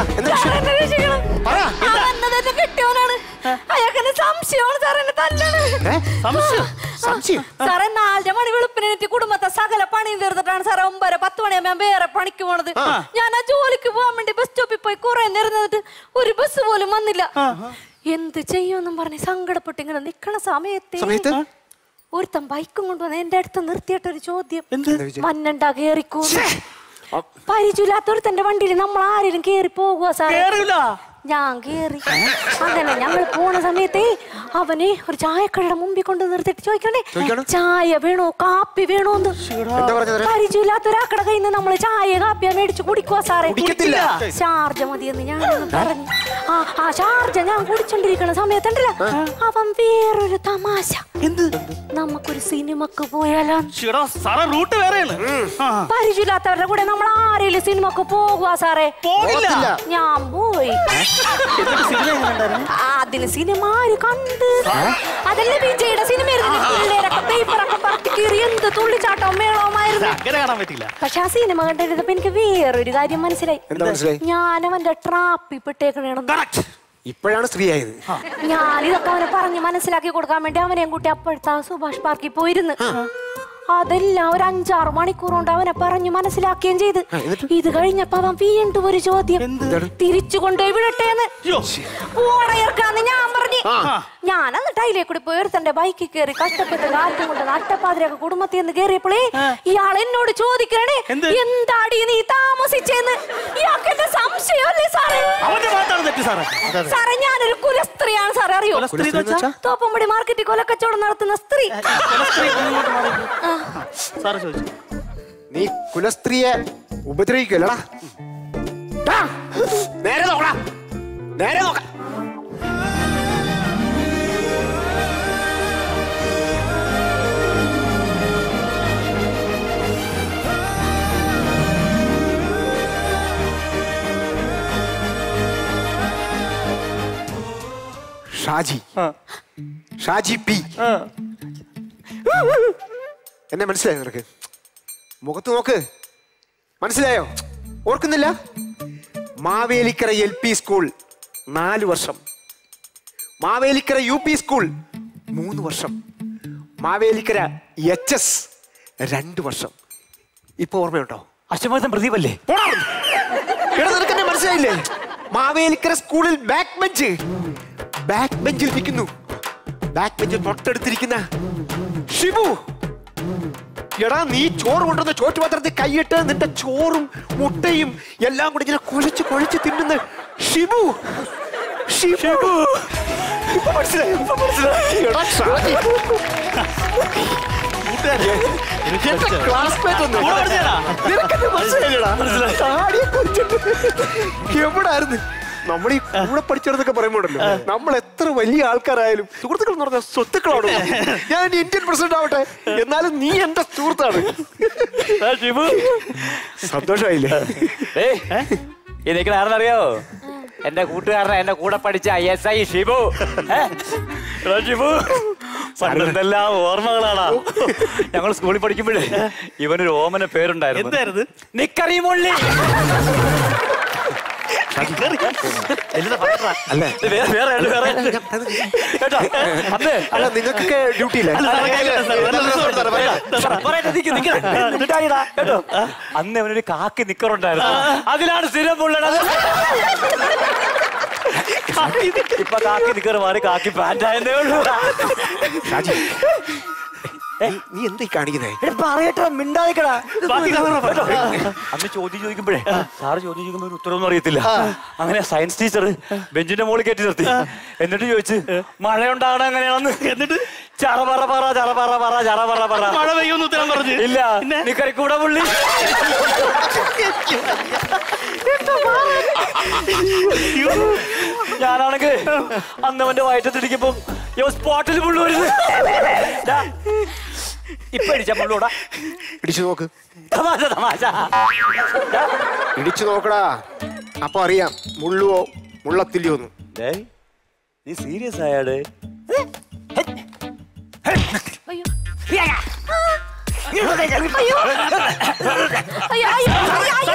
എന്താ വിഷയം? സാർ എന്നെ രക്ഷിക്കണം. പറ, എന്താ? ആ വന്നത് എന്റെ കെട്ടിയവനാണ് അയാൾക്ക് എന്നെ സംശയമാണ് സാർ എന്നെ തല്ലാണ് ഏ? സംശയം സംശയം സാറേ നാലര മണി വെളുപ്പിനെത്തി കുടുംബത്തെ സകല പണിയും തീർത്തിട്ടാണ് സാറേ ഒമ്പര പത്ത് മണിയാകുമ്പോ ഞാൻ വേറെ പണിക്ക് പോണത് ഞാൻ ആ ജോലിക്ക് പോകാൻ വേണ്ടി ബസ് സ്റ്റോപ്പിൽ പോയി കുറെ നേരം നിന്നിട്ട് ഒരു ബസ് പോലും വന്നില്ല എന്ത് ചെയ്യുമെന്നും പറഞ്ഞ് സങ്കടപ്പെട്ട് ഇങ്ങനെ നിക്കണ സമയത്ത് സമയത്ത്? ഒരുത്തൻ ബൈക്കും കൊണ്ടുവന്ന് എന്റെ അടുത്ത് നിർത്തിയിട്ടൊരു ചോദ്യം എന്താ ചോദിച്ചേ? മന്നണ്ട കേറിക്കോ പരിചയമില്ലാത്തൊരുത്തന്റെ വണ്ടിയിൽ നമ്മൾ ആരെങ്കിലും കേറി പോകുക സാറേ കേറില്ല ഞാൻ കേറി അങ്ങനെ ഞങ്ങൾ പോണ സമയത്തേ അവനെ ഒരു ചായക്കടയുടെ മുമ്പിൽ കൊണ്ട് നിർത്തിട്ട് ചോദിക്കണേ ചോദിക്കണം? ചായ വേണോ കാപ്പി വേണോന്ന് എന്താ പറഞ്ഞത് പരിചയമില്ലാത്ത ഒരാക്കടെ കയ്യിൽ നിന്ന് നമ്മൾ ചായ കാപ്പിയാ മേടിച്ച് കുടിക്കുവാ സാറേ കുടിക്കത്തില്ല. ഷാർജ മതിയെന്ന് ഞാൻ പറഞ്ഞു ആ ആ ഷാർജ ഞാൻ കുടിച്ചോണ്ടിരിക്കണ സമയത്തുണ്ടല്ലോ അവൻ വേറൊരു തമാശ എന്ത് നമുക്കൊരു സിനിമക്ക് പോയാലോ ചേടാ സാറേ റൂട്ട് വേറെയാണ് ആ. പരിചയമില്ലാത്തവരുടെ കൂടെ നമ്മൾ ആരെങ്കിലും സിനിമക്ക് പോകുക സാറേ പോകില്ല പോകത്തില്ല. ഞാൻ പോയി എന്നിട്ട് സിനിമ എങ്ങനെ ഉണ്ടായിരുന്നു അതിന് സിനിമ ആര് കണ്ട് അതല്ലേ വിജയുടെ സിനിമ പിള്ളേരൊക്കെ പേപ്പറൊക്കെ പറത്തി കീറി എന്ത് തുള്ളിച്ചാട്ടവും മേളവുമായിരുന്നു അങ്ങനെ കാണാൻ പറ്റില്ല പക്ഷെ ആ സിനിമ കണ്ടിരുന്നപ്പോ എനിക്ക് വേറൊരു കാര്യം മനസ്സിലായി എന്താ മനസ്സിലായി ഞാൻ അവന്റെ ട്രാപ്പിൽ പെട്ടേക്കണേണെന്ന് കറക്റ്റ് ഇപ്പോഴാണ് സ്ത്രീ ആയത് ഞാൻ ഇതൊക്കെ അവനെ പറഞ്ഞ് മനസ്സിലാക്കി കൊടുക്കാൻ വേണ്ടി അവനെയും കൂട്ടി അപ്പോഴത്തെ ആ സുഭാഷ് പാർക്കിൽ പോയിരുന്നു അതെല്ലാം ഒരു അഞ്ചാറ് മണിക്കൂർ കൊണ്ട് അവനെ പറഞ്ഞു മനസ്സിലാക്കുകയും ചെയ്ത് ഇത് കഴിഞ്ഞപ്പോ അവൻ വീണ്ടും ഒരു ചോദ്യം തിരിച്ചു കൊണ്ടുപോയി വിടട്ടേന്ന് അയ്യോ ഓടയർക്കാന്ന് ഞാൻ പറഞ്ഞു ഞാൻ എന്നിട്ട് അതിലേ കൂടി പോയി ഒരുത്തന്റെ ബൈക്കിൽ കയറി കഷ്ടപ്പെട്ട് കാറ്റും കൊണ്ട് നട്ടപ്പാതിരൊക്കെ കുടുംബത്തിൽ നിന്ന് കയറിയപ്പോഴേ ഇയാൾ എന്നോട് ചോദിക്കണേ എന്ത്? എന്താടി നീ താമസിച്ചേന്ന് ഇയാൾക്ക് എന്റെ സംശയമല്ലേ സാറേ അവന്റെ ഭാഗത്താണ് തെറ്റ് സാറേ സാറേ ഞാനൊരു കുലസ്ത്രീയാണ് സാറേ അറിയോ കുലസ്ത്രീ എന്ന് വെച്ചാ? തോപ്പമ്പടി മാർക്കറ്റിൽ കൊലക്കച്ചവടം നടത്തുന്ന സ്ത്രീ കുലസ്ത്രീ ഇങ്ങോട്ട് മാറി. സാറ് ചോദിച്ചു നീ കുലസ്ത്രീയെ ഉപദ്രവിക്കല്ലടാ ടാ, നേരെ നോക്കടാ നേരെ നോക്ക ഷാജി ഷാജി പി എന്നെ മനസ്സിലായോ നിനക്ക് മുഖത്ത് നോക്ക് മനസ്സിലായോ ഓർക്കുന്നില്ല മാവേലിക്കര എൽ പി സ്കൂൾ നാല് വർഷം മാവേലിക്കര യു പി സ്കൂൾ മൂന്ന് വർഷം മാവേലിക്കര എച്ച് എസ് രണ്ട് വർഷം ഇപ്പൊ ഓർമ്മയുണ്ടോ അശ്വമേധം പ്രദീപല്ലേ പോടാ അവിടുന്ന്. എടാ നിനക്ക് എന്നെ മനസ്സിലായില്ലേ മാവേലിക്കര സ്കൂളിൽ ബാക്ക് ബെഞ്ച് ബാക്ക് ബെഞ്ചിൽ ഇരിക്കുന്നു ബാക്ക് ബെഞ്ചിൽ തൊട്ടടുത്തിരിക്കുന്ന ഷിബു എടാ നീ ചോറ് കൊണ്ടുവന്ന ചോറ്റുപാത്രത്തിൽ കൈയിട്ട് നിന്റെ ചോറും മുട്ടയും എല്ലാം കൂടി ഇങ്ങനെ കുഴച്ച് കുഴച്ച് തിന്നുന്ന ഷിബു ഷിബു ഇപ്പൊ മനസ്സിലായി ഇപ്പൊ മനസ്സിലായി എടാ ഷാജി. എന്റെ ക്ലാസ്മേറ്റ് ഒന്ന് കൂടെ പഠിച്ചതാ? നിനക്കെന്നെ മനസ്സിലായില്ലടാ? താടിയെ കുറിച്ചിട്ട് എവിടായിരുന്നു നമ്മൾ ഈ കൂടെ പഠിച്ചെടുത്തൊക്കെ പറയുമ്പോഴല്ലോ നമ്മൾ എത്ര വലിയ ആൾക്കാരായാലും സുഹൃത്തുക്കൾ എന്ന് പറഞ്ഞാൽ സ്വത്തുക്കളാണ് ഞാൻ ഇനി ഇന്ത്യൻ പ്രസിഡന്റ് ആവട്ടെ എന്നാലും നീ എന്റെ സുഹൃത്താണ് സന്തോഷമായില്ലേ ഈ നിൽക്കുന്ന ആരെന്നറിയോ എന്റെ കൂട്ടുകാരനെ എന്റെ കൂടെ പഠിച്ച ഐ എസ് ഐ ഷിബു ഏ? എടാ ഷിബു പണ്ടെന്തെല്ലാം ഓർമ്മകളാടാ ഞങ്ങൾ സ്കൂളിൽ പഠിക്കുമ്പോഴേ ഇവനൊരു ഓമന പേരുണ്ടായിരുന്നു എന്തായിരുന്നു നിക്കറി മുള്ളി എന്താ പറയണ്ടാ? അല്ലേ ഇത് വേറെ വേറെ ഉണ്ട്, വേറെ ഉണ്ട്. കേട്ടോ അന്ന് അല്ല നിങ്ങൾക്കൊക്കെ ഡ്യൂട്ടി ഇല്ലേ അല്ല, സാറേ, കേൾക്കട്ടെ, സാറേ, നല്ല രസമുണ്ട്, സാറേ. പറയട്ടെ, നിക്ക്, നിക്ക്. എന്നിട്ടായിടാ, കേട്ടോ അന്ന് അവനൊരു കാക്കി നിക്കറുണ്ടായിരുന്നു അതിലാണ് സ്ഥിരം പുള്ളണത് ഇപ്പൊ കാക്കി നിക്കറ് മാറി കാക്കി പാൻറ്റായെന്നേ ഉള്ളൂ ഷാജി നീ- നീ എന്തായി കാണിക്കുന്നേ എടാ, പറയട്ടെ മിണ്ടായിക്കടാ ബാക്കി കഥ പറ, കേട്ടോ? അന്ന് ചോദ്യം ചോദിക്കുമ്പോഴേ സാറ് ചോദ്യം ചോദിക്കുമ്പോ ഒരു ഉത്തരവൊന്നും അറിയത്തില്ല അങ്ങനെ സയൻസ് ടീച്ചർ ബെഞ്ചിന്റെ മുകളിൽ കയറ്റി നിർത്തി എന്നിട്ട് ചോദിച്ചു മഴ ഉണ്ടാകണം എങ്ങനെയാണെന്ന് എന്നിട്ട് ചറ പറ പറ ചറ പറ പറ ചറ പറ പറ മഴ പെയ്യുമെന്ന് ഉത്തരം പറഞ്ഞു ഇല്ല പിന്നെ? നിക്കറിക്കൂടെ പുള്ളി ഞാനാണെങ്കിൽ അന്ന് അവന്റെ വയറ്റത്തിടിക്കുമ്പോ ഇവ സ്പോട്ടിൽ പുള്ളു വരുന്നത് ദാ, ഇപ്പൊ അടിച്ച പുള്ളൂടാ ഇടിച്ചു നോക്ക് തമാശ തമാശ ദാ, ഇടിച്ചു നോക്കടാ അപ്പൊ അറിയാം മുള്ളുവോ മുള്ളത്തില്ലയോന്ന് ഡേയ്, നീ സീരിയസ് ആയാട് അയ്യോ അയ്യോ അയ്യോ അയ്യോ അയ്യോ